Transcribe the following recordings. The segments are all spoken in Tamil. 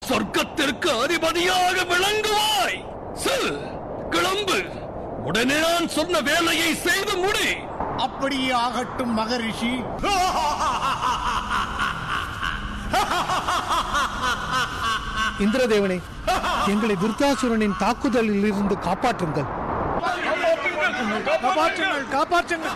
சொர்க்கத்திற்கு அதிபதியாக விளங்குவாய் செல் கிளம்பு உடனே நான் சொன்ன வேலையை செய்து முடி அப்படியே ஆகட்டும் மகரிஷி இந்திரதேவனே எங்களை விருத்தாசுரனின் தாக்குதலில் இருந்து காப்பாற்றுங்கள் காப்பாற்றுங்கள் காப்பாற்றுங்கள்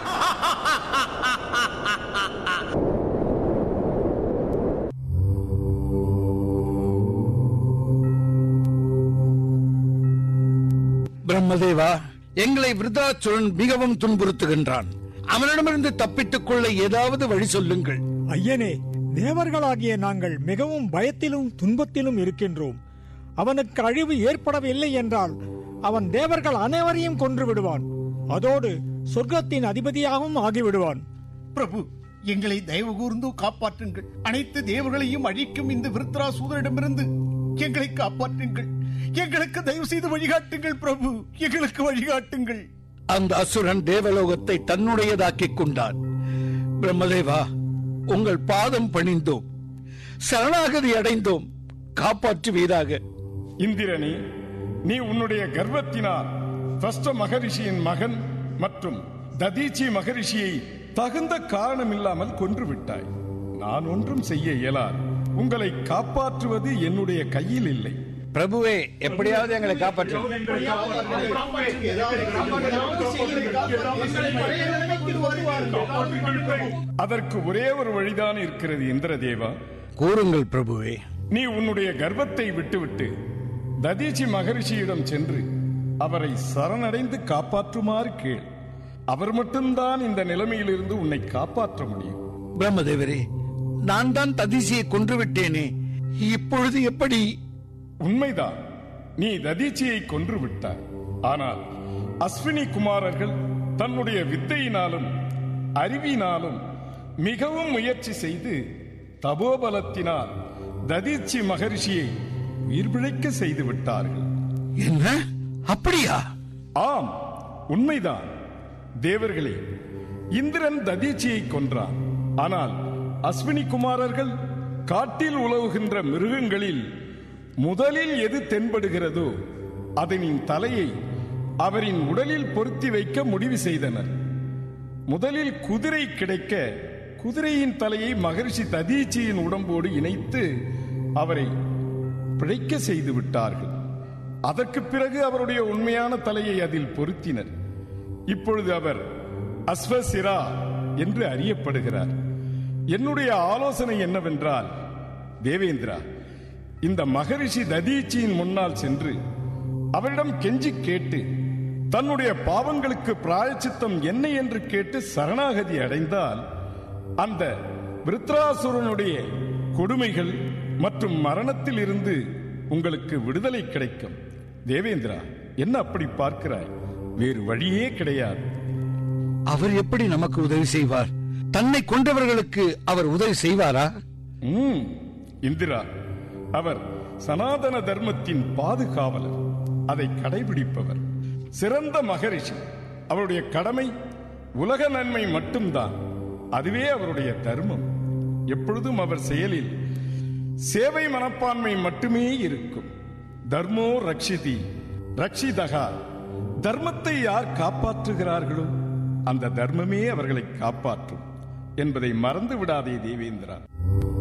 பிரம்மதேவா எங்களை விருத்தாச்சுரன் மிகவும் துன்புறுத்துகின்றான் அவனிடமிருந்து தப்பித்துக் கொள்ள ஏதாவது வழி சொல்லுங்கள் ஐயனே தேவர்களாகிய நாங்கள் மிகவும் பயத்திலும் துன்பத்திலும் இருக்கின்றோம் அவனுக்கு அழிவு ஏற்படவில்லை என்றால் அவன் தேவர்கள் அனைவரையும் கொன்று விடுவான் அதோடு சொர்க்கத்தின் அதிபதியாகவும் ஆகிவிடுவான் பிரபு எங்களை தயவு கூர்ந்து காப்பாற்றுங்கள் அனைத்து தேவர்களையும் அழிக்கும் இந்த விருத்ராசூதரிடமிருந்து எங்களை காப்பாற்றுங்கள் எங்களுக்கு தயவு செய்து வழிகாட்டுங்கள் பிரபு எங்களுக்கு வழிகாட்டுங்கள் அந்த அசுரன் தேவலோகத்தை தன்னுடையதாக்கிக் கொண்டான் பிரம்மதேவா உங்கள் பாதம் பணிந்தோம் சரணாகதி அடைந்தோம் காப்பாற்றுவீராக இந்திரனே நீ உன்னுடைய கர்வத்தினால் தஸ்ட மகரிஷியின் மகன் மற்றும் ததீச்சி மகரிஷியை தகுந்த காரணமில்லாமல் கொன்று விட்டாய் நான் ஒன்றும் செய்ய இயலாது உங்களை காப்பாற்றுவது என்னுடைய கையில் இல்லை பிரபுவே எப்படியாவது எங்களை காப்பாற்று அதற்கு ஒரே ஒரு வழிதான் இருக்கிறது இந்திரதேவா கூறுங்கள் பிரபுவே நீ உன்னுடைய கர்வத்தை விட்டுவிட்டு ததீச்சி மகரிஷியிடம் சென்று அவரை சரணடைந்து காப்பாற்றுமாறு கேள் அவர் மட்டும்தான் இந்த நிலைமையிலிருந்து உன்னை காப்பாற்ற முடியும் பிரம்மதேவரே நான் தான் ததிசியை கொன்று விட்டேனே இப்பொழுது எப்படி உண்மைதான் நீ ததீச்சியை கொன்று விட்டாய் ஆனால் அஸ்வினி குமாரர்கள் தன்னுடைய வித்தையினாலும் அறிவினாலும் மிகவும் முயற்சி செய்து தபோபலத்தினால் ததீச்சி மகரிஷியை உயிர் பிழைக்க செய்து விட்டார்கள் என்ன அப்படியா ஆம் உண்மைதான் தேவர்களே இந்திரன் ததீச்சியை கொன்றான் ஆனால் அஸ்வினி குமாரர்கள் காட்டில் உலவுகின்ற மிருகங்களில் முதலில் எது தென்படுகிறதோ அதனின் தலையை அவரின் உடலில் பொருத்தி வைக்க முடிவு செய்தனர் முதலில் குதிரை கிடைக்க குதிரையின் தலையை மகரிஷி ததீச்சியின் உடம்போடு இணைத்து அவரை பிழைக்க செய்து விட்டார்கள் அதற்கு பிறகு அவருடைய உண்மையான தலையை அதில் பொருத்தினர் இப்பொழுது அவர் அஸ்வசிரா என்று அறியப்படுகிறார் என்னுடைய ஆலோசனை என்னவென்றால் தேவேந்திரா இந்த மகரிஷி ததீச்சியின் முன்னால் சென்று அவரிடம் கெஞ்சி கேட்டு தன்னுடைய பாவங்களுக்கு பிராயச்சித்தம் என்ன என்று கேட்டு சரணாகதி அடைந்தால் அந்த விருத்ராசுரனுடைய கொடுமைகள் மற்றும் மரணத்தில் இருந்து உங்களுக்கு விடுதலை கிடைக்கும் தேவேந்திரா என்ன அப்படி பார்க்கிறாய் வேறு வழியே கிடையாது அவர் எப்படி நமக்கு உதவி செய்வார் தன்னை கொன்றவர்களுக்கு அவர் உதவி செய்வாரா ம், இந்திரா அவர் சனாதன தர்மத்தின் பாதுகாவலர் அதை கடைபிடிப்பவர் சிறந்த மகரிஷி அவருடைய கடமை உலக நன்மை மட்டும்தான் அதுவே அவருடைய தர்மம் எப்பொழுதும் அவர் செயலில் சேவை மனப்பான்மை மட்டுமே இருக்கும் தர்மோ ரக்ஷிதி ரக்ஷிதகா தர்மத்தை யார் காப்பாற்றுகிறார்களோ அந்த தர்மமே அவர்களை காப்பாற்றும் என்பதை மறந்து விடாதே தேவேந்திரா